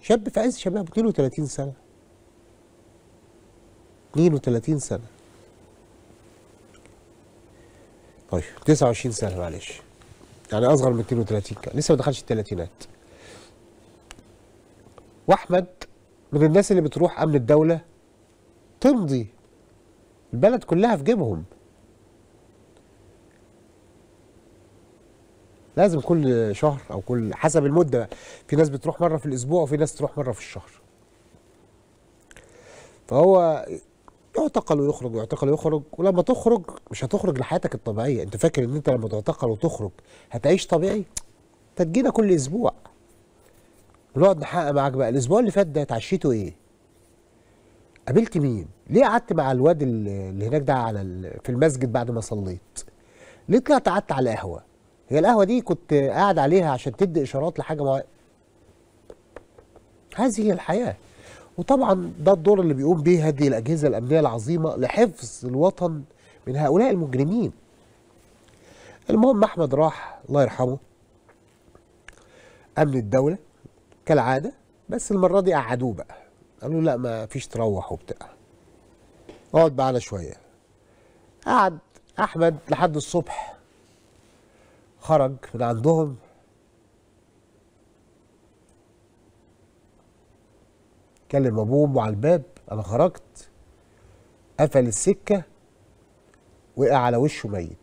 شاب في عز شبابه 32 سنه 32 سنه طيب 29 سنه معلش يعني اصغر من 32 كان لسه ما دخلش الثلاثينات واحمد من الناس اللي بتروح امن الدوله تمضي البلد كلها في جيبهم لازم كل شهر او كل حسب المده في ناس بتروح مره في الاسبوع وفي ناس تروح مره في الشهر فهو يعتقل ويخرج ويعتقل ويخرج ولما تخرج مش هتخرج لحياتك الطبيعيه انت فاكر ان انت لما تعتقل وتخرج هتعيش طبيعي انت تجينا كل اسبوع ونقعد نحقق معاك بقى الاسبوع اللي فات ده اتعشيته ايه قابلت مين ليه قعدت مع الواد اللي اللي هناك ده على ال- في المسجد بعد ما صليت ليه طلعت قعدت على قهوه هي القهوه دي كنت قاعد عليها عشان تدي اشارات لحاجه معينه هذه هي الحياه وطبعا ده الدور اللي بيقوم به هذه الاجهزه الامنيه العظيمه لحفظ الوطن من هؤلاء المجرمين المهم احمد راح الله يرحمه امن الدوله كالعاده بس المره دي قعدوه بقى قالوا لا ما فيش تروح وبتاع اقعد معانا شويه قعد احمد لحد الصبح خرج من عندهم كلم ابوه وامه على الباب انا خرجت قفل السكه وقع على وشه ميت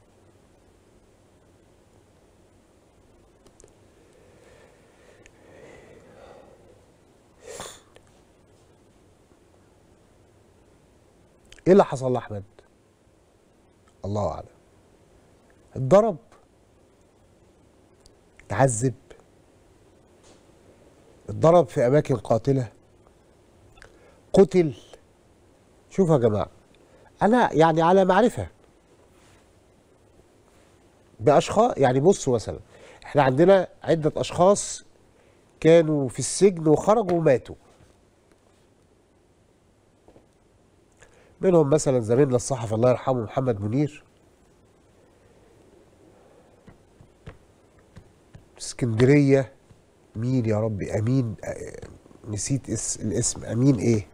ايه اللي حصل لاحمد الله اعلم اتضرب اتعذب اتضرب في اماكن قاتله قتل شوفوا يا جماعه انا يعني على معرفه باشخاص يعني بصوا مثلا احنا عندنا عده اشخاص كانوا في السجن وخرجوا وماتوا منهم مثلا زميلنا الصحفي الله يرحمه محمد منير اسكندريه مين يا ربي امين آه، نسيت اس الاسم امين ايه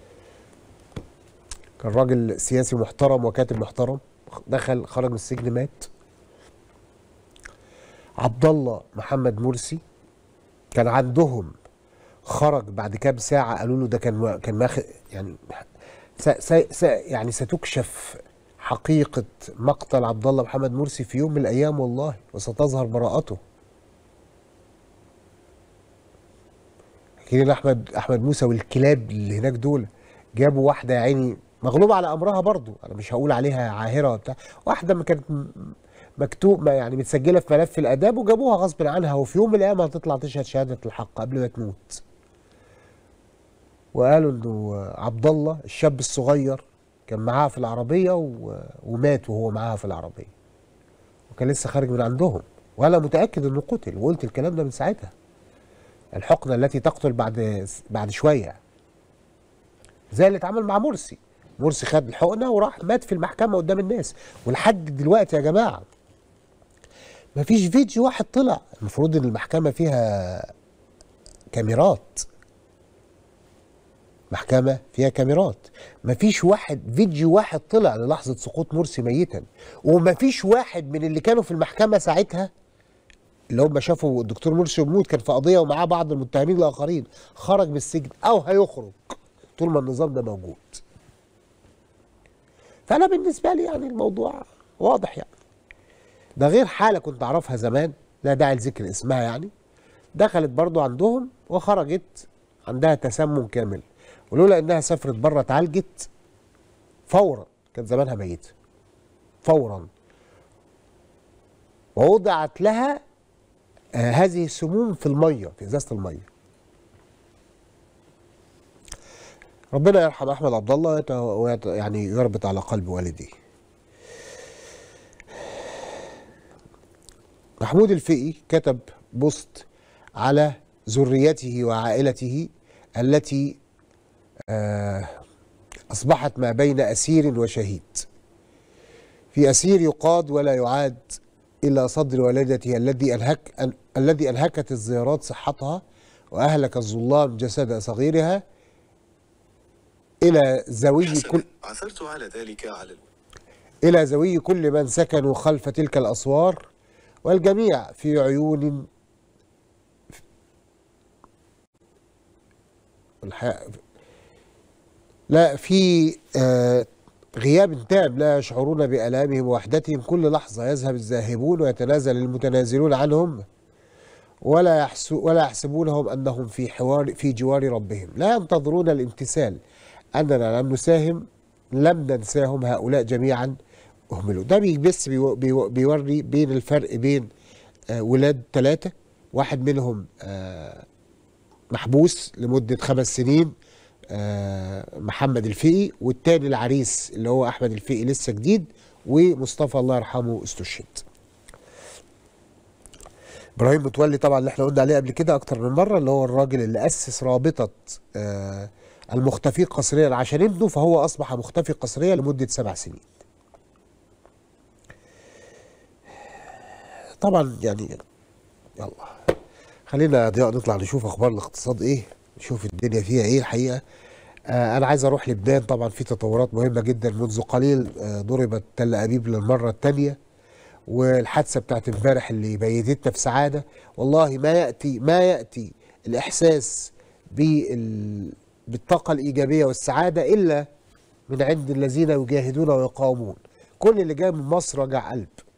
كان راجل سياسي محترم وكاتب محترم دخل خرج من السجن مات عبد الله محمد مرسي كان عندهم خرج بعد كام ساعه قالوا له ده كان كان ماخد يعني س س س يعني ستكشف حقيقه مقتل عبد الله محمد مرسي في يوم من الايام والله وستظهر براءته حكي لنا احمد احمد موسى والكلاب اللي هناك دول جابوا واحده يا عيني مغلوبه على امرها برضو انا مش هقول عليها عاهره وبتاع واحده ما كانت م- مكتوب ما يعني متسجله في ملف الاداب وجابوها غصب عنها وفي يوم من الايام هتطلع تشهد شهاده الحق قبل ما تموت وقالوا انه عبد الله الشاب الصغير كان معاها في العربيه و... ومات وهو معاها في العربيه وكان لسه خارج من عندهم وانا متاكد انه قتل وقلت الكلام ده من ساعتها الحقنه التي تقتل بعد بعد شويه زي اللي اتعمل مع مرسي مرسي خد الحقنه وراح مات في المحكمه قدام الناس ولحد دلوقتي يا جماعه مفيش فيديو واحد طلع المفروض ان المحكمه فيها كاميرات محكمة فيها كاميرات مفيش واحد فيديو واحد طلع للحظة سقوط مرسي ميتا ومفيش واحد من اللي كانوا في المحكمة ساعتها اللي هم شافوا الدكتور مرسي وموت كان في قضية ومعاه بعض المتهمين الآخرين خرج من السجن أو هيخرج طول ما النظام ده موجود فأنا بالنسبة لي يعني الموضوع واضح يعني ده غير حالة كنت أعرفها زمان لا داعي لذكر اسمها يعني دخلت برضو عندهم وخرجت عندها تسمم كامل ولولا انها سافرت بره اتعالجت فورا كان زمانها ميته فورا ووضعت لها آه هذه السموم في الميه في ازازه الميه ربنا يرحم احمد عبد الله ويت- ويت- يعني يربط على قلب والديه محمود الفقي كتب بوست على ذريته وعائلته التي آه، أصبحت ما بين أسير وشهيد في أسير يقاد ولا يعاد إلى صدر والدته الذي أنهك أن الذي أنهكت الزيارات صحتها وأهلك الظلام جسد صغيرها إلى زوي كل حسنا عثرت على ذلك على الو... إلى زوي كل من سكنوا خلف تلك الأسوار والجميع في عيون الحياة لا في آه غياب تام لا يشعرون بآلامهم ووحدتهم كل لحظة يذهب الذاهبون ويتنازل المتنازلون عنهم ولا يحسو ولا يحسبونهم أنهم في حوار في جوار ربهم لا ينتظرون الامتثال أننا لم نساهم لم ننساهم هؤلاء جميعا أهملوا ده بي- بس بيو- بيو- بيوري بين الفرق بين آه ولاد ثلاثة واحد منهم آه محبوس لمدة خمس سنين آه، محمد الفقي والتاني العريس اللي هو أحمد الفقي لسه جديد ومصطفى الله يرحمه استشهد ابراهيم متولي طبعا اللي احنا قلنا عليه قبل كده اكتر من مره اللي هو الراجل اللي اسس رابطه آه، المختفي قسريا عشان ابنه فهو اصبح مختفي قسريا لمده سبع سنين. طبعا يعني يلا خلينا يا ضياء نطلع نشوف اخبار الاقتصاد ايه نشوف الدنيا فيها ايه الحقيقه آه انا عايز اروح لبنان طبعا في تطورات مهمه جدا منذ قليل آه ضربت تل ابيب للمره الثانيه والحادثه بتاعت امبارح اللي بيدتنا في سعاده والله ما ياتي ما ياتي الاحساس بال بالطاقه الايجابيه والسعاده الا من عند الذين يجاهدون ويقاومون كل اللي جاي من مصر وجع قلب